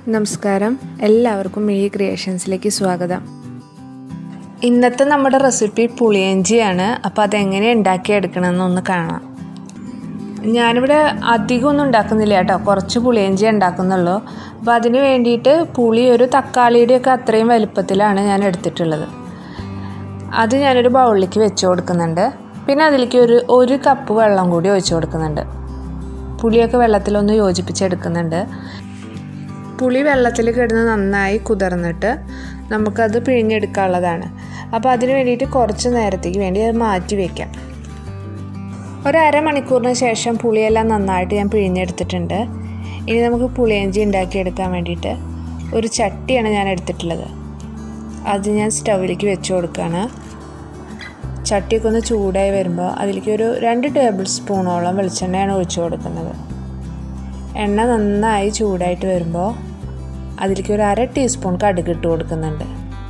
നമസ്കാരം എല്ലാവർക്കും മിഴി ക്രിയേഷൻസിലേക്ക് സ്വാഗതം ഇന്നത്തെ നമ്മുടെ റെസിപ്പി പുളിയഞ്ചിയാണ് അപ്പോൾ അതെങ്ങനെ ഉണ്ടാക്കിയെടുക്കണമെന്ന് ഒന്ന് കാണാം ഞാനിവിടെ അധികമൊന്നും ഉണ്ടാക്കുന്നില്ല കേട്ടോ കുറച്ച് പുളിയഞ്ചി ഉണ്ടാക്കുന്നുള്ളൂ അപ്പോൾ അതിന് വേണ്ടിയിട്ട് പുളി ഒരു തക്കാളിയുടെയൊക്കെ അത്രയും വലുപ്പത്തിലാണ് ഞാൻ എടുത്തിട്ടുള്ളത് അത് ഞാനൊരു ബൗളിലേക്ക് വെച്ച് കൊടുക്കുന്നുണ്ട് പിന്നെ അതിലേക്ക് ഒരു ഒരു കപ്പ് വെള്ളം കൂടി ഒഴിച്ച് കൊടുക്കുന്നുണ്ട് പുളിയൊക്കെ വെള്ളത്തിലൊന്ന് യോജിപ്പിച്ചെടുക്കുന്നുണ്ട് പുളി വെള്ളത്തിൽ കിടന്ന് നന്നായി കുതിർന്നിട്ട് നമുക്കത് പിഴിഞ്ഞെടുക്കാനുള്ളതാണ് അപ്പോൾ അതിന് വേണ്ടിയിട്ട് കുറച്ച് നേരത്തേക്ക് വേണ്ടി അത് മാറ്റി വയ്ക്കാം ഒരു അരമണിക്കൂറിന് ശേഷം പുളിയെല്ലാം നന്നായിട്ട് ഞാൻ പിഴിഞ്ഞെടുത്തിട്ടുണ്ട് ഇനി നമുക്ക് പുളിയഞ്ചി ഉണ്ടാക്കിയെടുക്കാൻ വേണ്ടിയിട്ട് ഒരു ചട്ടിയാണ് ഞാൻ എടുത്തിട്ടുള്ളത് അത് ഞാൻ സ്റ്റൗവിലേക്ക് വെച്ച് കൊടുക്കുകയാണ് ചട്ടിയൊക്കെ ഒന്ന് ചൂടായി വരുമ്പോൾ അതിലേക്ക് ഒരു രണ്ട് ടേബിൾ സ്പൂണോളം വെളിച്ചെണ്ണയാണ് ഒഴിച്ചു കൊടുക്കുന്നത് എണ്ണ നന്നായി ചൂടായിട്ട് വരുമ്പോൾ അതിലേക്ക് ഒരു അര ടീസ്പൂൺ കടുക് ഇട്ട് കൊടുക്കുന്നുണ്ട്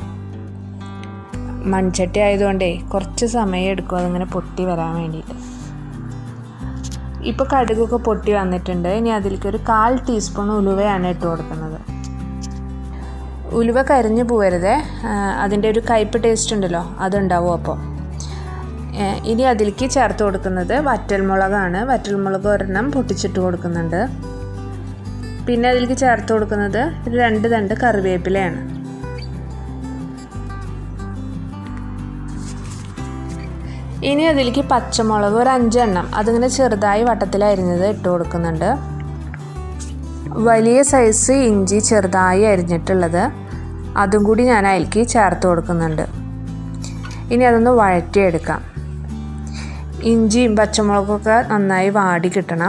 മൺചട്ടി ആയതുകൊണ്ടേ കുറച്ച് സമയം എടുക്കും അതിങ്ങനെ പൊട്ടി വരാൻ വേണ്ടിയിട്ട് ഇപ്പോൾ കടുകൊക്കെ പൊട്ടി വന്നിട്ടുണ്ട് ഇനി അതിലേക്ക് ഒരു കാൽ ടീസ്പൂൺ ഉലുവയാണ് ഇട്ട് കൊടുക്കുന്നത് ഉലുവ കരിഞ്ഞു പോകരുതേ അതിൻ്റെ ഒരു കയ്പ് ടേസ്റ്റ് ഉണ്ടല്ലോ അതുണ്ടാവും അപ്പോൾ ഇനി അതിലേക്ക് ചേർത്ത് കൊടുക്കുന്നത് വറ്റൽമുളകാണ് വറ്റൽമുളക് ഒരെണ്ണം പൊട്ടിച്ചിട്ട് കൊടുക്കുന്നുണ്ട് പിന്നെ അതിലേക്ക് ചേർത്ത് കൊടുക്കുന്നത് ഒരു രണ്ട് തണ്ട് കറിവേപ്പിലയാണ് ഇനി അതിലേക്ക് പച്ചമുളക് ഒരു അഞ്ചെണ്ണം അതിങ്ങനെ ചെറുതായി വട്ടത്തിൽ അരിഞ്ഞത് ഇട്ട് കൊടുക്കുന്നുണ്ട് വലിയ സൈസ് ഇഞ്ചി ചെറുതായി അരിഞ്ഞിട്ടുള്ളത് അതും കൂടി ഞാൻ അതിലേക്ക് ചേർത്ത് കൊടുക്കുന്നുണ്ട് ഇനി അതൊന്ന് വഴറ്റിയെടുക്കാം ഇഞ്ചിയും പച്ചമുളകൊക്കെ നന്നായി വാടി കിട്ടണം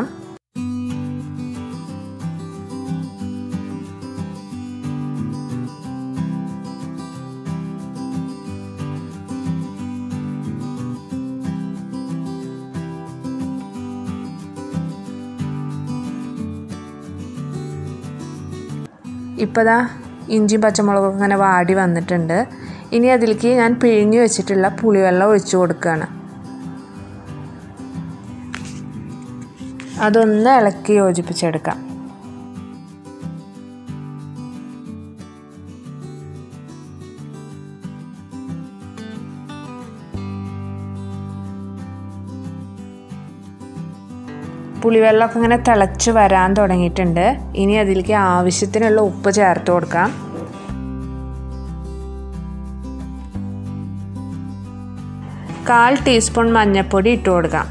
ഇപ്പോൾ ദാ ഇഞ്ചിയും പച്ചമുളകൊക്കെ ഇങ്ങനെ വാടി വന്നിട്ടുണ്ട് ഇനി അതിലേക്ക് ഞാൻ പിഴിഞ്ഞു വെച്ചിട്ടുള്ള പുളിവെള്ളം ഒഴിച്ചു കൊടുക്കുകയാണ് അതൊന്ന് ഇളക്കി യോജിപ്പിച്ചെടുക്കാം പുളിവെള്ളമൊക്കെ ഇങ്ങനെ തിളച്ച് വരാൻ തുടങ്ങിയിട്ടുണ്ട് ഇനി അതിലേക്ക് ആവശ്യത്തിനുള്ള ഉപ്പ് ചേർത്ത് കൊടുക്കാം കാൽ ടീസ്പൂൺ മഞ്ഞൾപ്പൊടി ഇട്ട് കൊടുക്കാം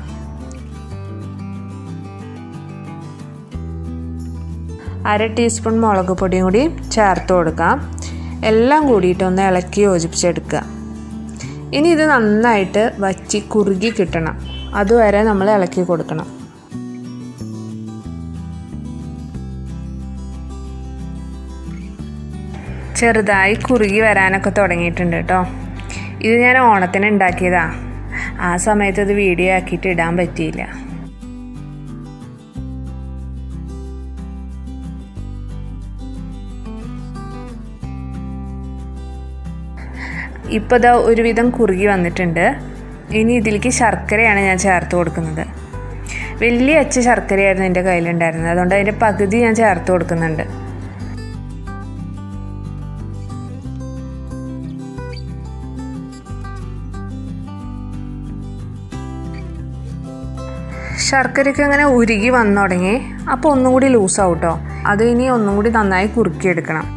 അര ടീസ്പൂൺ മുളക് പൊടിയും കൂടി ചേർത്ത് കൊടുക്കാം എല്ലാം കൂടിയിട്ട് ഒന്ന് ഇളക്കി യോജിപ്പിച്ചെടുക്കുക ഇനി ഇത് നന്നായിട്ട് വറ്റി കുറുകി കിട്ടണം അതുവരെ നമ്മൾ ഇളക്കി കൊടുക്കണം ചെറുതായി കുറുകി വരാനൊക്കെ തുടങ്ങിയിട്ടുണ്ട് കേട്ടോ ഇത് ഞാൻ ഓണത്തിന് ഉണ്ടാക്കിയതാ ആ സമയത്ത് ഇത് വീഡിയോ ആക്കിയിട്ട് ഇടാൻ പറ്റിയില്ല ഇപ്പോൾ ഇതാ ഒരുവിധം കുറുകി വന്നിട്ടുണ്ട് ഇനി ഇതിലേക്ക് ശർക്കരയാണ് ഞാൻ ചേർത്ത് കൊടുക്കുന്നത് വലിയ അച്ച ശർക്കരയായിരുന്നു എൻ്റെ കയ്യിലുണ്ടായിരുന്നത് അതുകൊണ്ട് അതിൻ്റെ പകുതി ഞാൻ ചേർത്ത് കൊടുക്കുന്നുണ്ട് ശർക്കരയ്ക്ക് അങ്ങനെ ഉരുകി വന്നു തുടങ്ങി അപ്പോൾ ഒന്നും കൂടി ലൂസാവും കേട്ടോ അത് ഇനി ഒന്നും കൂടി നന്നായി കുറുക്കിയെടുക്കണം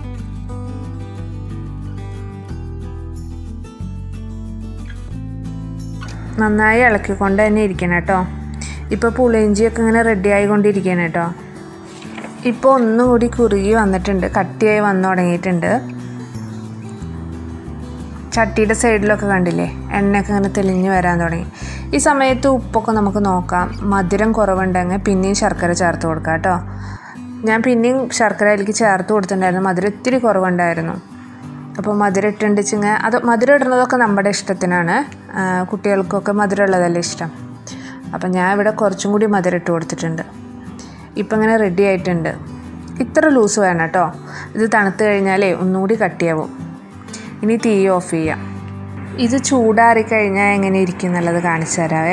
നന്നായി ഇളക്കിക്കൊണ്ട് തന്നെ ഇരിക്കണം കേട്ടോ ഇപ്പോൾ പുളിയിഞ്ചിയൊക്കെ ഇങ്ങനെ റെഡി ആയിക്കൊണ്ടിരിക്കുകയാണ് കേട്ടോ ഇപ്പോൾ ഒന്നും കൂടി കുറുകി വന്നിട്ടുണ്ട് കട്ടിയായി വന്നു തുടങ്ങിയിട്ടുണ്ട് ചട്ടിയുടെ സൈഡിലൊക്കെ കണ്ടില്ലേ എണ്ണയൊക്കെ ഇങ്ങനെ തെളിഞ്ഞ് വരാൻ തുടങ്ങി ഈ സമയത്ത് ഉപ്പൊക്കെ നമുക്ക് നോക്കാം മധുരം കുറവുണ്ടെങ്കിൽ പിന്നെയും ശർക്കര ചേർത്ത് കൊടുക്കാം കേട്ടോ ഞാൻ പിന്നെയും ശർക്കര അതിലേക്ക് ചേർത്ത് കൊടുത്തിട്ടുണ്ടായിരുന്നു മധുരം ഇത്തിരി കുറവുണ്ടായിരുന്നു അപ്പോൾ മധുരം ഇട്ടുണ്ടെച്ചിങ്ങ അത് മധുരം ഇടുന്നതൊക്കെ നമ്മുടെ ഇഷ്ടത്തിനാണ് കുട്ടികൾക്കൊക്കെ മധുരം ഉള്ളതല്ലേ ഇഷ്ടം അപ്പം ഞാൻ ഇവിടെ കുറച്ചും കൂടി മധുരം ഇട്ട് കൊടുത്തിട്ടുണ്ട് ഇപ്പം ഇങ്ങനെ റെഡി ആയിട്ടുണ്ട് ഇത്ര ലൂസ് വേണം കേട്ടോ ഇത് തണുത്ത് കഴിഞ്ഞാലേ ഒന്നുകൂടി കട്ടിയാവും ഇനി തീ ഓഫ് ചെയ്യാം ഇത് ചൂടാറി കഴിഞ്ഞാൽ എങ്ങനെ ഇരിക്കും എന്നുള്ളത് കാണിച്ചു തരാവേ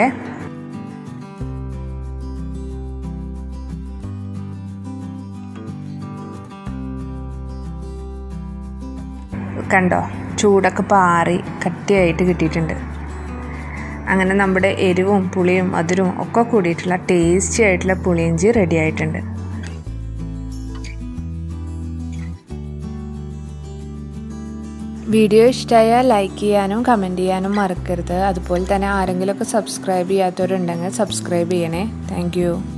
കണ്ടോ ചൂടൊക്കെ പാറി കട്ടിയായിട്ട് കിട്ടിയിട്ടുണ്ട് അങ്ങനെ നമ്മുടെ എരിവും പുളിയും മധുരവും ഒക്കെ കൂടിയിട്ടുള്ള ടേസ്റ്റി ആയിട്ടുള്ള പുളിയിഞ്ചി റെഡി ആയിട്ടുണ്ട് വീഡിയോ ഇഷ്ടമായാൽ ലൈക്ക് ചെയ്യാനും കമൻറ്റ് ചെയ്യാനും മറക്കരുത് അതുപോലെ തന്നെ ആരെങ്കിലുമൊക്കെ സബ്സ്ക്രൈബ് ചെയ്യാത്തവരുണ്ടെങ്കിൽ സബ്സ്ക്രൈബ് ചെയ്യണേ താങ്ക്